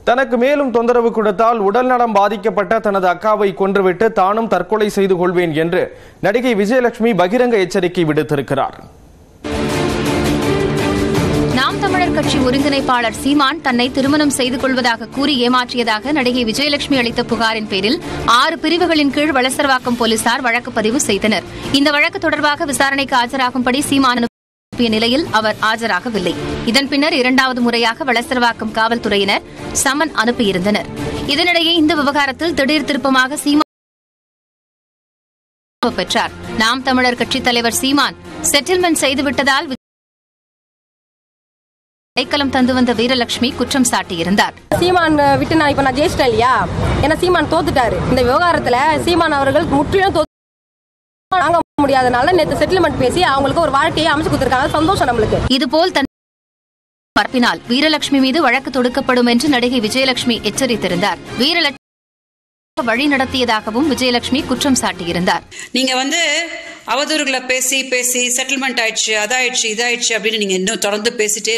தனக்கு மேலும் தொந்தரவு கொடுத்தால் உடல்நலம் பாதிக்கப்பட்ட தனது அக்காவை கொன்றுவிட்டு தானும் தற்கொலை செய்து கொள்வேன் என்று நடிகை விஜயலட்சுமி பகிரங்க எச்சரிக்கை விடுத்திருக்கிறார் நாம் தமிழர் கட்சி ஒருங்கிணைப்பாளர் சீமான் தன்னை திருமணம் செய்து கொள்வதாக கூறி ஏமாற்றியதாக நடிகை விஜயலட்சுமி அளித்த புகாரின் பேரில் ஆறு பிரிவுகளின் கீழ் வளசரவாக்கம் போலீசார் வழக்கு பதிவு செய்தனர் இந்த வழக்கு தொடர்பாக விசாரணைக்கு ஆஜராகும்படி சீமான் அனுப்பிய நிலையில் அவர் ஆஜராகவில்லை இதன் பின்னர் இரண்டாவது முறையாக வளசரவாக்கம் காவல்துறையினர் சமன் அனுப்பியிருந்தனர் இதனிடையே இந்த விவகாரத்தில் திடீர் திருப்பமாக சீமான் பெற்றார் நாம் தமிழர் கட்சித் தலைவர் சீமான் செட்டில்மெண்ட் செய்துவிட்டதால் அடைக்கலம் தந்து வந்த வீரலட்சுமி குற்றம் சாட்டியிருந்தார் சீமான் விட்டு நான் இப்ப நான் ஜெயிச்சிட்டேன் இல்லையா ஏன்னா சீமான் தோத்துட்டாரு இந்த விவகாரத்துல சீமான் அவர்கள் முற்றிலும் தோத்து வாங்க முடியாதனால நேத்து செட்டில்மெண்ட் பேசி அவங்களுக்கு ஒரு வாழ்க்கையை அமைச்சு கொடுத்திருக்காங்க சந்தோஷம் நம்மளுக்கு இதுபோல் தன் பரப்பினால் வீரலட்சுமி மீது வழக்கு தொடுக்கப்படும் என்று நடிகை விஜயலட்சுமி எச்சரித்திருந்தார் வீரலட்சுமி வழி நடத்தியதாகவும் விஜயலட்சுமி குற்றம் சாட்டியிருந்தார் நீங்க வந்து அவதூறுகளை பேசி பேசி செட்டில்மெண்ட் ஆயிடுச்சு அதாயிடுச்சு இதாயிடுச்சு அப்படின்னு நீங்க இன்னும் தொடர்ந்து பேசிட்டே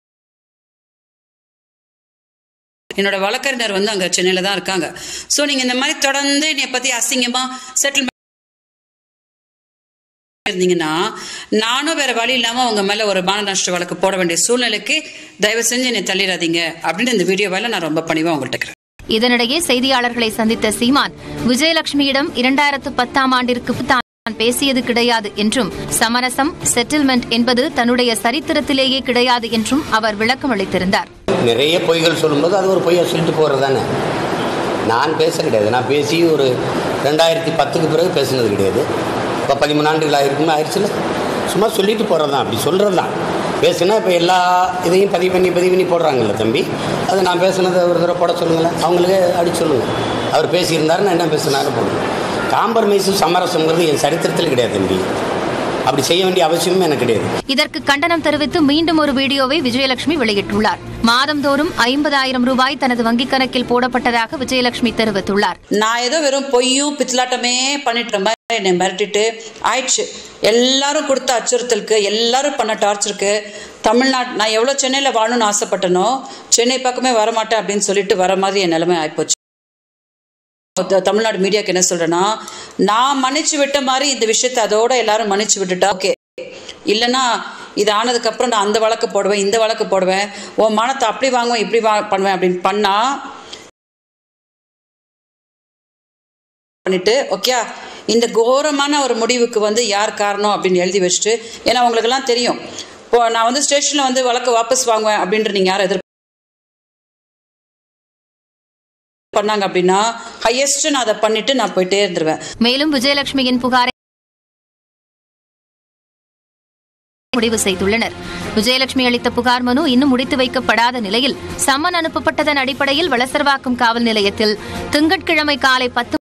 என்னோட வழக்கறிஞர் வந்து அங்க சென்னையில தான் இருக்காங்க ஸோ நீங்க இந்த மாதிரி தொடர்ந்து என்னை பத்தி அசிங்கமா செட்டில்மெண்ட் இருந்தீங்கன்னா நானும் வேற வழி இல்லாம உங்க மேல ஒரு மான நஷ்ட வழக்கு போட வேண்டிய சூழ்நிலைக்கு தயவு செஞ்சு என்னை தள்ளிடாதீங்க அப்படின்னு இந்த வீடியோவால நான் ரொம்ப பணிவா உங்கள்கிட்ட இருக்கிறேன் இதனிடையே செய்தியாளர்களை சந்தித்த சீமான் விஜயலட்சுமியிடம் இரண்டாயிரத்து பத்தாம் ஆண்டிற்கு தான் பேசியது கிடையாது என்றும் சமரசம் செட்டில்மெண்ட் என்பது தன்னுடைய சரித்திரத்திலேயே கிடையாது என்றும் அவர் விளக்கம் அளித்திருந்தார் நிறைய பொய்கள் சொல்லும்போது அது ஒரு பொய்யை சொல்லிட்டு போகிறது தானே நான் பேச கிடையாது நான் பேசி ஒரு ரெண்டாயிரத்தி பத்துக்கு பிறகு பேசுனது கிடையாது இப்போ பதிமூணு ஆண்டுகள் ஆயிருக்குமே ஆயிடுச்சுல சும்மா சொல்லிட்டு போகிறது தான் அப்படி சொல்கிறது தான் பேசுனா இப்போ எல்லா இதையும் பதிவு பண்ணி பதிவு பண்ணி போடுறாங்கல்ல தம்பி அது நான் பேசுனதை ஒரு தடவை போட சொல்லுங்களேன் அவங்களுக்கே அடிச்சு சொல்லுங்கள் அவர் பேசியிருந்தாரு நான் என்ன பேசுனாரு போடுங்க காம்ப்ரமைஸும் சமரசங்கிறது என் சரித்திரத்தில் கிடையாது தம்பி அப்படி செய்ய வேண்டிய அவசியமும் எனக்கு கிடையாது இதற்கு கண்டனம் தெரிவித்து மீண்டும் ஒரு வீடியோவை விஜயலட்சுமி வெளியிட்டுள்ளார் மாதந்தோறும் ஐம்பதாயிரம் ரூபாய் தனது வங்கிக் கணக்கில் போடப்பட்டதாக விஜயலட்சுமி தெரிவித்துள்ளார் நான் ஏதோ வெறும் பொய்யும் பித்தலாட்டமே பண்ணிட்டு மாதிரி என்னை மிரட்டிட்டு ஆயிடுச்சு எல்லாரும் கொடுத்த அச்சுறுத்தலுக்கு எல்லாரும் பண்ண டார்ச்சருக்கு தமிழ்நாட் நான் எவ்வளோ சென்னையில் வாழணும்னு ஆசைப்பட்டனோ சென்னை பக்கமே வரமாட்டேன் அப்படின்னு சொல்லிட்டு வர மாதிரி என் நிலைமை ஆயிப்போச்சு த- தமிழ்நாடு மீடியாக்கு என்ன சொல்றேன்னா நான் மன்னிச்சு விட்ட மாதிரி இந்த விஷயத்தை அதோட எல்லாரும் மன்னிச்சு விட்டுட்டா ஓகே இல்லைன்னா இது ஆனதுக்கு அப்புறம் நான் அந்த வழக்கு போடுவேன் இந்த வழக்கு போடுவேன் உன் மானத்தை அப்படி வாங்குவேன் இப்படி வா பண்ணுவேன் அப்படின்னு பண்ணா பண்ணிட்டு ஓகே இந்த கோரமான ஒரு முடிவுக்கு வந்து யார் காரணம் அப்படின்னு எழுதி வச்சுட்டு ஏன்னா உங்களுக்கெல்லாம் தெரியும் இப்போ நான் வந்து ஸ்டேஷனில் வந்து வழக்கு வாபஸ் வாங்குவேன் அப்படின்ற நீங்கள் யாரும் எதிர் பண்ணாங்க அப்படின்னா ஹையஸ்ட் நான் அதை பண்ணிட்டு நான் போயிட்டே இருந்துருவேன் மேலும் விஜயலட்சுமியின் புகாரை முடிவு செய்துள்ளனர் விஜயலட்சுமி அளித்த புகார் மனு இன்னும் முடித்து வைக்கப்படாத நிலையில் சம்மன் அனுப்பப்பட்டதன் அடிப்படையில் வளசரவாக்கம் காவல் நிலையத்தில் திங்கட்கிழமை காலை பத்து